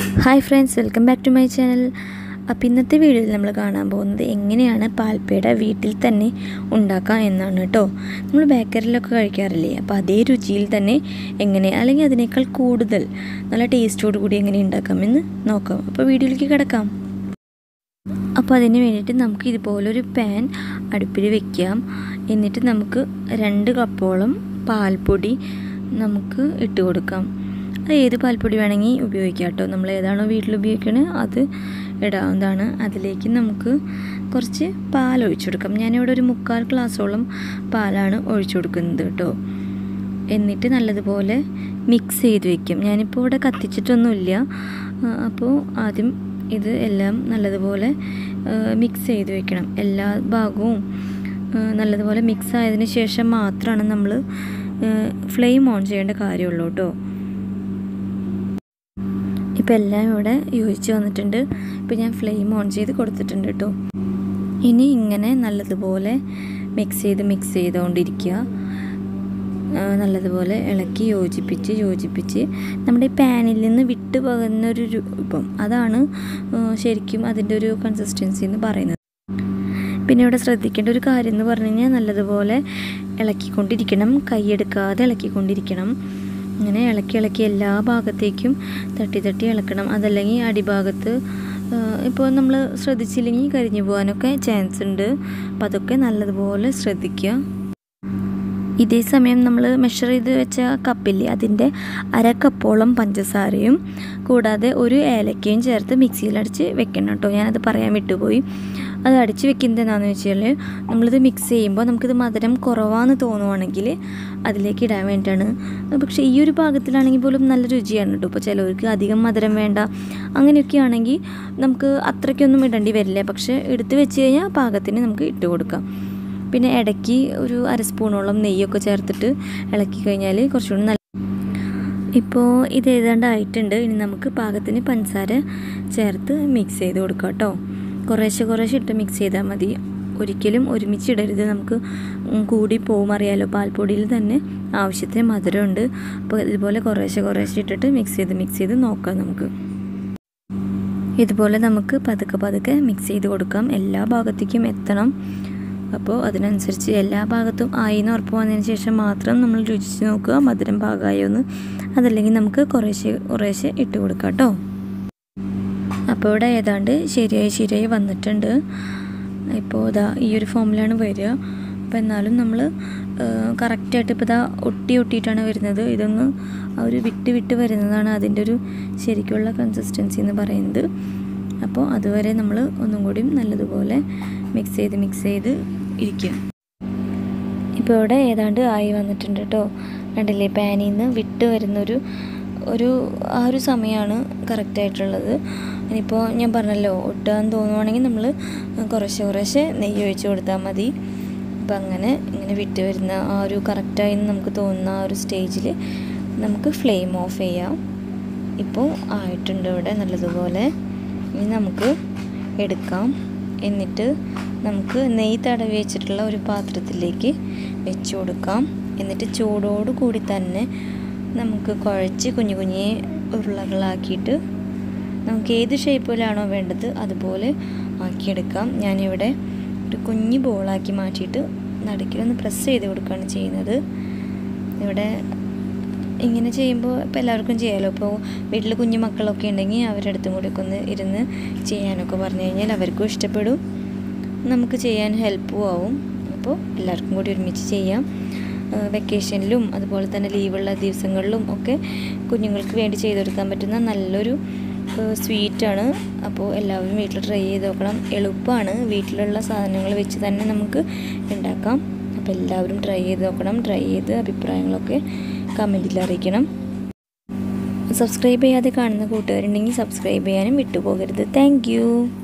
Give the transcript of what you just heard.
hi friends welcome back to my channel അപ്പോൾ ഇന്നത്തെ വീഡിയോയിൽ നമ്മൾ കാണാൻ പോകുന്നത് എങ്ങനെയാണ് പാൽപ്പേട വീട്ടിൽ തന്നെ ഉണ്ടാക്കാം എന്നാണ് കേട്ടോ നമ്മൾ ബേക്കറിലൊക്കെ കഴിക്കാറില്ലേ അപ്പോൾ അതേ രുചിയിൽ തന്നെ എങ്ങനെ അല്ലെങ്കിൽ അതിനേക്കാൾ കൂടുതൽ നല്ല ടേസ്റ്റോട് കൂടി എങ്ങനെ ഉണ്ടാക്കാമെന്ന് നോക്കാം അപ്പോൾ വീഡിയോയിലേക്ക് കിടക്കാം അപ്പോൾ അതിന് വേണ്ടിയിട്ട് നമുക്ക് ഇതുപോലൊരു പാൻ അടുപ്പിൽ വെക്കാം എന്നിട്ട് നമുക്ക് രണ്ട് കപ്പോളം പാൽപ്പൊടി നമുക്ക് ഇട്ട് കൊടുക്കാം അത് ഏത് പാൽപ്പൊടി വേണമെങ്കിൽ ഉപയോഗിക്കാം കേട്ടോ നമ്മൾ ഏതാണോ വീട്ടിൽ ഉപയോഗിക്കണത് അത് ഇടാവുന്നതാണ് അതിലേക്ക് നമുക്ക് കുറച്ച് പാൽ ഒഴിച്ചു കൊടുക്കാം ഞാനിവിടെ ഒരു മുക്കാൽ ഗ്ലാസോളം പാലാണ് ഒഴിച്ചു കൊടുക്കുന്നത് കേട്ടോ എന്നിട്ട് നല്ലതുപോലെ മിക്സ് ചെയ്ത് വയ്ക്കും ഞാനിപ്പോൾ ഇവിടെ കത്തിച്ചിട്ടൊന്നുമില്ല അപ്പോൾ ആദ്യം ഇത് എല്ലാം നല്ലതുപോലെ മിക്സ് ചെയ്ത് വെക്കണം എല്ലാ ഭാഗവും നല്ലതുപോലെ മിക്സ് ആയതിനു ശേഷം മാത്രമാണ് നമ്മൾ ഫ്ലെയിം ഓൺ ചെയ്യേണ്ട കാര്യമുള്ളൂ കേട്ടോ ഇപ്പോൾ എല്ലാം ഇവിടെ യോജിച്ച് വന്നിട്ടുണ്ട് ഇപ്പോൾ ഞാൻ ഫ്ലെയിം ഓൺ ചെയ്ത് കൊടുത്തിട്ടുണ്ട് കേട്ടോ ഇനി ഇങ്ങനെ നല്ലതുപോലെ മിക്സ് ചെയ്ത് മിക്സ് ചെയ്തുകൊണ്ടിരിക്കുക നല്ലതുപോലെ ഇളക്കി യോജിപ്പിച്ച് യോജിപ്പിച്ച് നമ്മുടെ ഈ പാനിൽ നിന്ന് വിട്ട് പോകുന്നൊരു രൂപം അതാണ് ശരിക്കും അതിൻ്റെ ഒരു കൺസിസ്റ്റൻസി എന്ന് പറയുന്നത് പിന്നെ ഇവിടെ ശ്രദ്ധിക്കേണ്ട ഒരു കാര്യം എന്ന് പറഞ്ഞു കഴിഞ്ഞാൽ നല്ലതുപോലെ ഇളക്കിക്കൊണ്ടിരിക്കണം കൈയെടുക്കാതെ ഇളക്കിക്കൊണ്ടിരിക്കണം ഇങ്ങനെ ഇളക്കി ഇളക്കി എല്ലാ ഭാഗത്തേക്കും തട്ടി തട്ടി ഇളക്കണം അതല്ലെങ്കിൽ അടിഭാഗത്ത് ഇപ്പോൾ നമ്മൾ ശ്രദ്ധിച്ചില്ലെങ്കിൽ കരിഞ്ഞു പോകാനൊക്കെ ചാൻസ് ഉണ്ട് അപ്പോൾ അതൊക്കെ നല്ലതുപോലെ ശ്രദ്ധിക്കുക ഇതേ സമയം നമ്മൾ മെഷർ ചെയ്ത് വെച്ച കപ്പില്ലേ അതിൻ്റെ അര കപ്പോളം പഞ്ചസാരയും കൂടാതെ ഒരു ഏലക്കയും ചേർത്ത് മിക്സിയിൽ അടിച്ച് വെക്കണം കേട്ടോ ഞാനത് പറയാൻ വിട്ടുപോയി അത് അടിച്ച് വെക്കുന്നത് എന്താണെന്ന് വെച്ചാൽ നമ്മളിത് മിക്സ് ചെയ്യുമ്പോൾ നമുക്കിത് മധുരം കുറവാന്ന് തോന്നുവാണെങ്കിൽ അതിലേക്ക് ഇടാൻ വേണ്ടിയിട്ടാണ് പക്ഷേ ഈ ഒരു പാകത്തിലാണെങ്കിൽ പോലും നല്ല രുചിയാണ് കേട്ടോ ഇപ്പോൾ ചിലവർക്ക് അധികം മധുരം വേണ്ട അങ്ങനെയൊക്കെ ആണെങ്കിൽ നമുക്ക് അത്രയ്ക്കൊന്നും ഇടേണ്ടി വരില്ല പക്ഷേ എടുത്ത് വെച്ച് കഴിഞ്ഞാൽ പാകത്തിന് നമുക്ക് ഇട്ട് കൊടുക്കാം പിന്നെ ഇടയ്ക്ക് ഒരു അര സ്പൂണോളം നെയ്യൊക്കെ ചേർത്തിട്ട് ഇളക്കി കഴിഞ്ഞാൽ കുറച്ചുകൂടി നല്ല ഇപ്പോൾ ഇത് ഏതാണ്ട് ആയിട്ടുണ്ട് ഇനി നമുക്ക് പാകത്തിന് പഞ്ചസാര ചേർത്ത് മിക്സ് ചെയ്ത് കൊടുക്കാം കേട്ടോ കുറേശ്ശെ കുറേശ്ശെ ഇട്ട് മിക്സ് ചെയ്താൽ മതി ഒരിക്കലും ഒരുമിച്ച് ഇടരുത് നമുക്ക് കൂടി പോകും അറിയാലോ പാൽപ്പൊടിയിൽ തന്നെ ആവശ്യത്തിന് മധുരമുണ്ട് അപ്പോൾ ഇതുപോലെ കുറേശ്ശെ കുറേശ്ശെ ഇട്ടിട്ട് മിക്സ് ചെയ്ത് മിക്സ് ചെയ്ത് നോക്കാം നമുക്ക് ഇതുപോലെ നമുക്ക് പതുക്കെ പതുക്കെ മിക്സ് ചെയ്ത് കൊടുക്കാം എല്ലാ ഭാഗത്തേക്കും എത്തണം അപ്പോൾ അതിനനുസരിച്ച് എല്ലാ ഭാഗത്തും ആയി എന്ന് ഉറപ്പ് വന്നതിന് ശേഷം മാത്രം നമ്മൾ രുചിച്ച് നോക്കുക മധുരം പാകമായോ എന്ന് അതല്ലെങ്കിൽ നമുക്ക് കുറേശ്ശെ കുറേശ്ശെ ഇട്ട് കൊടുക്കാം കേട്ടോ അപ്പോൾ ഇവിടെ ഏതാണ്ട് ശരിയായി ശരിയായി വന്നിട്ടുണ്ട് ഇപ്പോൾ ഇതാ ഈ ഒരു ഫോമിലാണ് വരിക അപ്പോൾ എന്നാലും നമ്മൾ കറക്റ്റായിട്ട് ഇപ്പോൾ ഇതാ ഒട്ടി ഒട്ടിയിട്ടാണ് വരുന്നത് ഇതൊന്ന് ആ ഒരു വിട്ട് വിട്ട് വരുന്നതാണ് അതിൻ്റെ ഒരു ശരിക്കുള്ള കൺസിസ്റ്റൻസി എന്ന് പറയുന്നത് അപ്പോൾ അതുവരെ നമ്മൾ ഒന്നും കൂടി നല്ലതുപോലെ മിക്സ് ചെയ്ത് മിക്സ് ചെയ്ത് ഇരിക്കുക ഇപ്പോൾ ഇവിടെ ഏതാണ്ട് ആയി വന്നിട്ടുണ്ട് കേട്ടോ കണ്ടില്ലേ പാനിൽ നിന്ന് വിട്ട് വരുന്നൊരു ഒരു ആ ഒരു സമയമാണ് കറക്റ്റായിട്ടുള്ളത് ഇനിയിപ്പോൾ ഞാൻ പറഞ്ഞല്ലോ ഒട്ടാന്ന് തോന്നുവാണെങ്കിൽ നമ്മൾ കുറേശ്ശെ കുറേശ്ശെ നെയ്യ് ഒഴിച്ച് കൊടുത്താൽ മതി അപ്പം അങ്ങനെ ഇങ്ങനെ വിട്ട് വരുന്ന ആ ഒരു കറക്റ്റായി നമുക്ക് തോന്നുന്ന ആ ഒരു സ്റ്റേജിൽ നമുക്ക് ഫ്ലെയിം ഓഫ് ചെയ്യാം ഇപ്പോൾ ആയിട്ടുണ്ട് ഇവിടെ നല്ലതുപോലെ ഇനി നമുക്ക് എടുക്കാം എന്നിട്ട് നമുക്ക് നെയ്യ് തടവി വെച്ചിട്ടുള്ള ഒരു പാത്രത്തിലേക്ക് വെച്ച് കൊടുക്കാം എന്നിട്ട് ചൂടോട് കൂടി തന്നെ നമുക്ക് കുഴച്ച് കുഞ്ഞു കുഞ്ഞി ഉരുളകളാക്കിയിട്ട് നമുക്ക് ഏത് ഷേപ്പിലാണോ വേണ്ടത് അതുപോലെ ആക്കിയെടുക്കാം ഞാനിവിടെ ഒരു കുഞ്ഞു ബോളാക്കി മാറ്റിയിട്ട് നടുക്കിലൊന്ന് പ്രസ് ചെയ്ത് കൊടുക്കുകയാണ് ചെയ്യുന്നത് ഇവിടെ ഇങ്ങനെ ചെയ്യുമ്പോൾ ഇപ്പോൾ എല്ലാവർക്കും ചെയ്യാമല്ലോ ഇപ്പോൾ വീട്ടിൽ കുഞ്ഞു മക്കളൊക്കെ ഉണ്ടെങ്കിൽ അവരുടെ അടുത്തും കൂടി ഒക്കെ ഒന്ന് ഇരുന്ന് ചെയ്യാനൊക്കെ പറഞ്ഞു കഴിഞ്ഞാൽ അവർക്കും ഇഷ്ടപ്പെടും നമുക്ക് ചെയ്യാൻ ഹെൽപ്പും ആവും അപ്പോൾ എല്ലാവർക്കും കൂടി ഒരുമിച്ച് ചെയ്യാം വെക്കേഷനിലും അതുപോലെ തന്നെ ലീവുള്ള ദിവസങ്ങളിലും ഒക്കെ കുഞ്ഞുങ്ങൾക്ക് വേണ്ടി ചെയ്ത് കൊടുക്കാൻ പറ്റുന്ന നല്ലൊരു സ്വീറ്റാണ് അപ്പോൾ എല്ലാവരും വീട്ടിൽ ട്രൈ ചെയ്ത് നോക്കണം എളുപ്പമാണ് വീട്ടിലുള്ള സാധനങ്ങൾ വെച്ച് തന്നെ നമുക്ക് ഉണ്ടാക്കാം അപ്പോൾ എല്ലാവരും ട്രൈ ചെയ്ത് നോക്കണം ട്രൈ ചെയ്ത് അഭിപ്രായങ്ങളൊക്കെ കമൻറ്റിൽ അറിയിക്കണം സബ്സ്ക്രൈബ് ചെയ്യാതെ കാണുന്ന കൂട്ടുകാരുണ്ടെങ്കിൽ സബ്സ്ക്രൈബ് ചെയ്യാനും വിട്ടുപോകരുത് താങ്ക്